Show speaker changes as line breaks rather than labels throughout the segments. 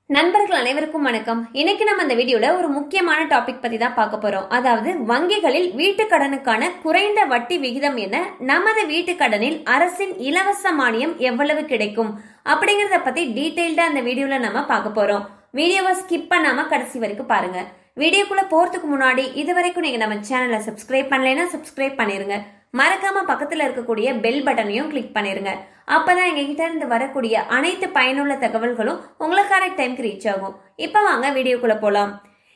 நண்பர்கள் அனைவருக்கும் வணக்கம் இன்னைக்கு நம்ம இந்த வீடியோல ஒரு முக்கியமான டாபிக் பத்தி தான் பார்க்க போறோம் அதாவது வங்கிகளில் வீட்டு கடனுக்கான குறைந்த வட்டி விகிதம் என்ன நமது வீட்டு கடனில் அரசின் இலவச மானியம் எவ்வளவு கிடைக்கும் அப்படிங்கறத பத்தி டீடைல்டா அந்த வீடியோல நம்ம பார்க்க போறோம் வீடியோவை ஸ்கிப் பண்ணாம கடைசி வரைக்கும் பாருங்க வீடியோக்குள்ள போறதுக்கு முன்னாடி இது வரைக்கும் நீங்க நம்ம சேனலை சப்ஸ்கிரைப் பண்ணலைன்னா சப்ஸ்கிரைப் பண்ணிருங்க மறக்காம பக்கத்துல இருக்கக்கூடிய பெல் பட்டனையும் கிளிக் பண்ணிருங்க அப்பதான் எங்க கிட்ட இருந்து வரக்கூடிய அனைத்து பயனுள்ள தகவல்களும் உங்களுக்கு கரெக்ட் டைம்க்கு ரீச் ஆகும் இப்ப வாங்க வீடியோக்குள்ள போலாம்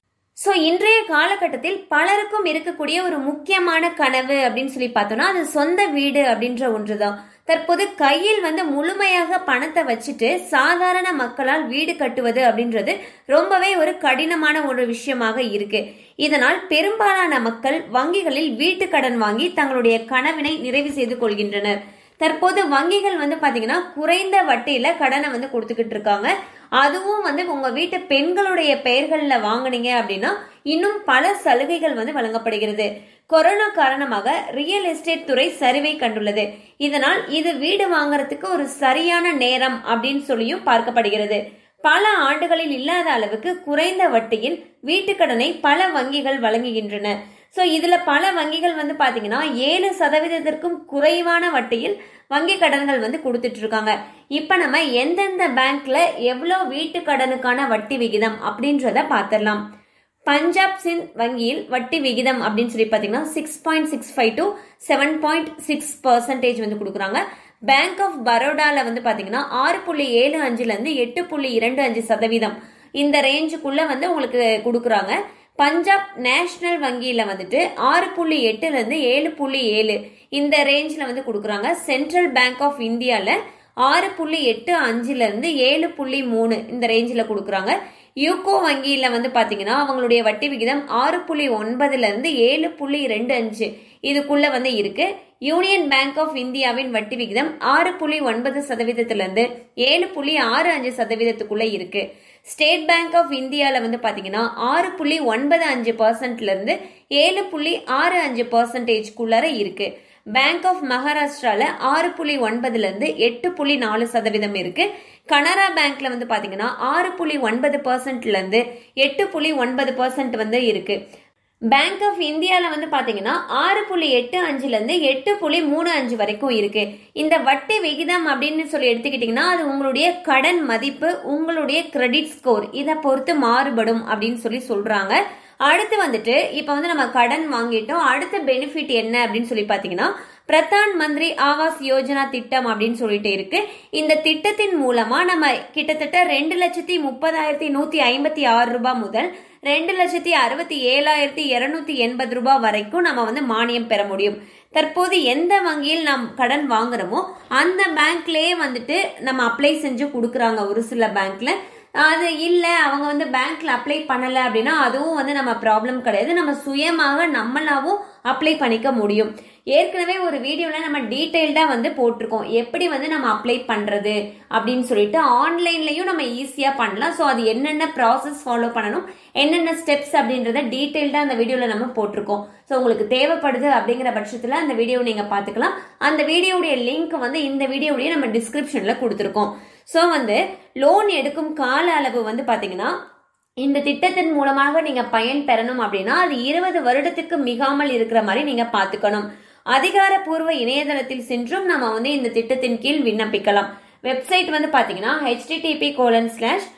ஸோ இன்றைய காலகட்டத்தில் பலருக்கும் இருக்கக்கூடிய ஒரு முக்கியமான கனவு அப்படின்னு சொல்லி பார்த்தோம்னா அது சொந்த வீடு அப்படின்ற ஒன்றுதான் தற்போது கையில் வந்து முழுமையாக பணத்தை வச்சுட்டு சாதாரண மக்களால் வீடு கட்டுவது அப்படின்றது ரொம்பவே ஒரு கடினமான ஒரு விஷயமாக இருக்கு இதனால் பெரும்பாலான மக்கள் வங்கிகளில் வீட்டு கடன் வாங்கி தங்களுடைய கனவினை நிறைவு செய்து கொள்கின்றனர் தற்போது வங்கிகள் வந்து பாத்தீங்கன்னா குறைந்த வட்டியில கடனை வந்து கொடுத்துக்கிட்டு இருக்காங்க அதுவும் வந்து உங்க வீட்டு பெண்களுடைய பெயர்கள்ல வாங்குனீங்க அப்படின்னா இன்னும் பல சலுகைகள் வந்து வழங்கப்படுகிறது கொரோனா காரணமாக ரியல் எஸ்டேட் துறை சரிவை கண்டுள்ளது இதனால் இது வீடு வாங்குறதுக்கு ஒரு சரியான நேரம் அப்படின்னு சொல்லியும் பார்க்கப்படுகிறது பல ஆண்டுகளில் இல்லாத அளவுக்கு குறைந்த வட்டியில் வீட்டுக்கடனை பல வங்கிகள் வழங்குகின்றன ஸோ இதுல பல வங்கிகள் வந்து பாத்தீங்கன்னா ஏழு சதவீதத்திற்கும் குறைவான வட்டியில் வங்கி கடன்கள் வந்து கொடுத்துட்டு இருக்காங்க இப்ப நம்ம எந்தெந்த பேங்க்ல எவ்வளோ வீட்டு கடனுக்கான வட்டி விகிதம் அப்படின்றத பார்த்துடலாம் பஞ்சாப் சிந்த் வங்கியில் வட்டி விகிதம் அப்படின்னு சொல்லி பார்த்தீங்கன்னா six point six five to seven point six percentage வந்து கொடுக்குறாங்க பேங்க் ஆஃப் பரோடால வந்து பார்த்தீங்கன்னா ஆறு புள்ளி ஏழு அஞ்சுலேருந்து எட்டு புள்ளி இரண்டு அஞ்சு சதவீதம் இந்த ரேஞ்சுக்குள்ள வந்து உங்களுக்கு கொடுக்குறாங்க பஞ்சாப் நேஷனல் வங்கியில வந்துட்டு ஆறு புள்ளி எட்டுல இருந்து ஏழு புள்ளி ஏழு இந்த ரேஞ்ச்ல வந்து கொடுக்குறாங்க சென்ட்ரல் பேங்க் ஆஃப் இந்தியால ஆறு புள்ளி எட்டு அஞ்சுல இருந்து ஏழு புள்ளி மூணு இந்த ரேஞ்சில் கொடுக்குறாங்க யூகோ வங்கியில வந்து பாத்தீங்கன்னா அவங்களுடைய வட்டி விகிதம் ஆறு புள்ளி ஒன்பதுல இருந்து ஏழு புள்ளி ரெண்டு அஞ்சு இதுக்குள்ள வந்து இருக்கு யூனியன் பேங்க் ஆஃப் இந்தியாவின் வட்டி விகிதம் ஆறு புள்ளி ஒன்பது சதவீதத்துல இருந்து ஏழு புள்ளி ஆறு அஞ்சு சதவீதத்துக்குள்ள இருக்கு ஸ்டேட் பேங்க் ஆஃப் இந்தியால வந்து பாத்தீங்கன்னா ஆறு புள்ளி ஒன்பது அஞ்சு பர்சன்ட்ல இருந்து ஏழு புள்ளி ஆறு அஞ்சு பர்சன்டேஜ்குள்ளார இருக்கு பேங்க் ஆஃப் மகாராஷ்டிரால ஆறு புள்ளி ஒன்பதுல இருந்து எட்டு புள்ளி நாலு சதவீதம் இருக்கு கனரா பேங்க்ல வந்து பாத்தீங்கன்னா ஆறு புள்ளி ஒன்பது பர்சன்ட்ல இருந்து எட்டு புள்ளி ஒன்பது பர்சன்ட் வந்து இருக்கு பேங்க் ஆஃப் இந்தியால வந்து பாத்தீங்கன்னா ஆறு புள்ளி எட்டு அஞ்சுல இருந்து எட்டு புள்ளி மூணு அஞ்சு வரைக்கும் இருக்கு இந்த வட்டி விகிதம் அப்படின்னு சொல்லி எடுத்துக்கிட்டீங்கன்னா அது உங்களுடைய கடன் மதிப்பு உங்களுடைய கிரெடிட் ஸ்கோர் இதை பொறுத்து மாறுபடும் அப்படின்னு சொல்லி சொல்றாங்க அடுத்து வந்துட்டு இப்போ வந்து நம்ம கடன் வாங்கிட்டோம் அடுத்த பெனிஃபிட் என்ன அப்படின்னு சொல்லி பார்த்தீங்கன்னா பிரதான் மந்திரி ஆவாஸ் யோஜனா திட்டம் அப்படின்னு சொல்லிட்டு இருக்கு இந்த திட்டத்தின் மூலமா நம்ம கிட்டத்தட்ட ரெண்டு லட்சத்தி முப்பதாயிரத்தி நூத்தி ஐம்பத்தி ஆறு ரூபாய் முதல் ரெண்டு லட்சத்தி அறுபத்தி ஏழாயிரத்தி இருநூத்தி எண்பது ரூபாய் வரைக்கும் நம்ம வந்து மானியம் பெற முடியும் தற்போது எந்த வங்கியில் நாம் கடன் வாங்குறோமோ அந்த பேங்க்லயே வந்துட்டு நம்ம அப்ளை செஞ்சு கொடுக்குறாங்க ஒரு சில பேங்க்ல அது இல்லை அவங்க வந்து பேங்க்ல அப்ளை பண்ணலை அப்படின்னா அதுவும் வந்து நம்ம ப்ராப்ளம் கிடையாது நம்ம சுயமாக நம்மளாவும் அப்ளை பண்ணிக்க முடியும் ஏற்கனவே ஒரு வீடியோவில் நம்ம டீட்டெயில்டாக வந்து போட்டிருக்கோம் எப்படி வந்து நம்ம அப்ளை பண்ணுறது அப்படின்னு சொல்லிட்டு ஆன்லைன்லையும் நம்ம ஈஸியாக பண்ணலாம் ஸோ அது என்னென்ன ப்ராசஸ் ஃபாலோ பண்ணணும் என்னென்ன ஸ்டெப்ஸ் அப்படின்றத டீட்டெயில்டாக அந்த வீடியோவில் நம்ம போட்டிருக்கோம் ஸோ உங்களுக்கு தேவைப்படுது அப்படிங்கிற பட்சத்தில் அந்த வீடியோ நீங்கள் பார்த்துக்கலாம் அந்த வீடியோடைய லிங்க் வந்து இந்த வீடியோடைய நம்ம டிஸ்கிரிப்ஷனில் கொடுத்துருக்கோம் ஸோ வந்து லோன் எடுக்கும் கால அளவு வந்து பார்த்தீங்கன்னா இந்த திட்டத்தின் மூலமாக நீங்க பயன் பெறணும் அப்படின்னா அது இருபது வருடத்துக்கு மிகாமல் இருக்கிற மாதிரி நீங்க பாத்துக்கணும் அதிகாரப்பூர்வ இணையதளத்தில் சென்றும் நம்ம வந்து இந்த திட்டத்தின் கீழ் விண்ணப்பிக்கலாம் வெப்சைட் வந்து பாத்தீங்கன்னா HTTP colon slash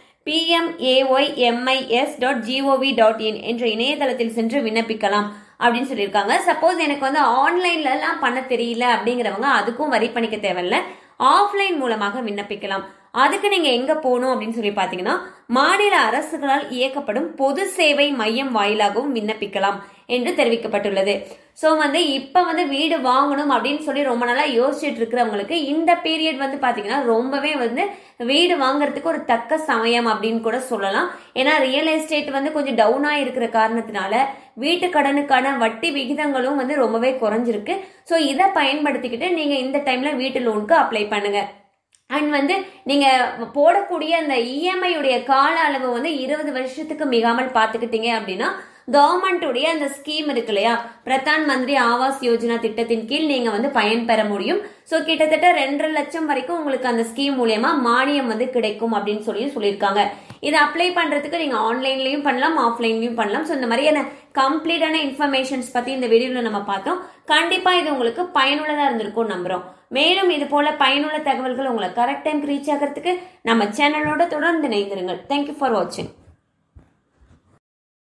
PMAYMIS dot GOV dot in என்ற இணையதளத்தில் சென்று விண்ணப்பிக்கலாம் அப்படின்னு சொல்லியிருக்காங்க சப்போஸ் எனக்கு வந்து ஆன்லைன்ல எல்லாம் பண்ண தெரியல அப்படிங்கிறவங்க அதுக்கும் வரி பண்ணிக்க தேவையில்ல ஆஃப்லைன் மூலமாக விண்ணப்பிக்கலாம் அதுக்கு நீங்க எங்க போகணும் அப்படின்னு சொல்லி பாத்தீங்கன்னா மாநில அரசுகளால் இயக்கப்படும் பொது சேவை மையம் வாயிலாகவும் விண்ணப்பிக்கலாம் என்று தெரிவிக்கப்பட்டுள்ளது ஸோ வந்து இப்போ வந்து வீடு வாங்கணும் அப்படின்னு சொல்லி ரொம்ப நாளா யோசிச்சுட்டு இருக்கிறவங்களுக்கு இந்த பீரியட் வந்து பாத்தீங்கன்னா ரொம்பவே வந்து வீடு வாங்குறதுக்கு ஒரு தக்க சமயம் அப்படின்னு கூட சொல்லலாம் ஏன்னா ரியல் எஸ்டேட் வந்து கொஞ்சம் டவுனா இருக்கிற காரணத்தினால வீட்டு கடனுக்கான வட்டி விகிதங்களும் வந்து ரொம்பவே குறைஞ்சிருக்கு ஸோ இதை பயன்படுத்திக்கிட்டு நீங்க இந்த டைம்ல வீட்டு லோனுக்கு அப்ளை பண்ணுங்க அண்ட் வந்து நீங்க போடக்கூடிய அந்த இஎம்ஐ உடைய கால அளவு வந்து இருபது வருஷத்துக்கு மிகாமல் பார்த்துக்கிட்டீங்க அப்படின்னா கவர்மெண்ட்டுடைய அந்த ஸ்கீம் இருக்கு இல்லையா பிரதான் மந்திரி ஆவாஸ் யோஜனா திட்டத்தின் கீழ் நீங்க வந்து பயன்பெற முடியும் ஸோ கிட்டத்தட்ட ரெண்டரை லட்சம் வரைக்கும் உங்களுக்கு அந்த ஸ்கீம் மூலியமா மானியம் வந்து கிடைக்கும் அப்படின்னு சொல்லி சொல்லியிருக்காங்க இதை அப்ளை பண்றதுக்கு நீங்க ஆன்லைன்லயும் பண்ணலாம் ஆஃப்லைன்லயும் பண்ணலாம் ஸோ இந்த மாதிரியான கம்ப்ளீட்டான இன்ஃபர்மேஷன்ஸ் பத்தி இந்த வீடியோல நம்ம பார்த்தோம் கண்டிப்பா இது உங்களுக்கு பயனுள்ளதா இருந்திருக்கும் நம்புறோம் மேலும் இது போல பயனுள்ள தகவல்கள் உங்களை கரெக்ட் டைம் ரீச் ஆகிறதுக்கு நம்ம சேனலோட தொடர்ந்து இணைந்திருங்கள் தேங்க்யூ ஃபார் வாட்சிங்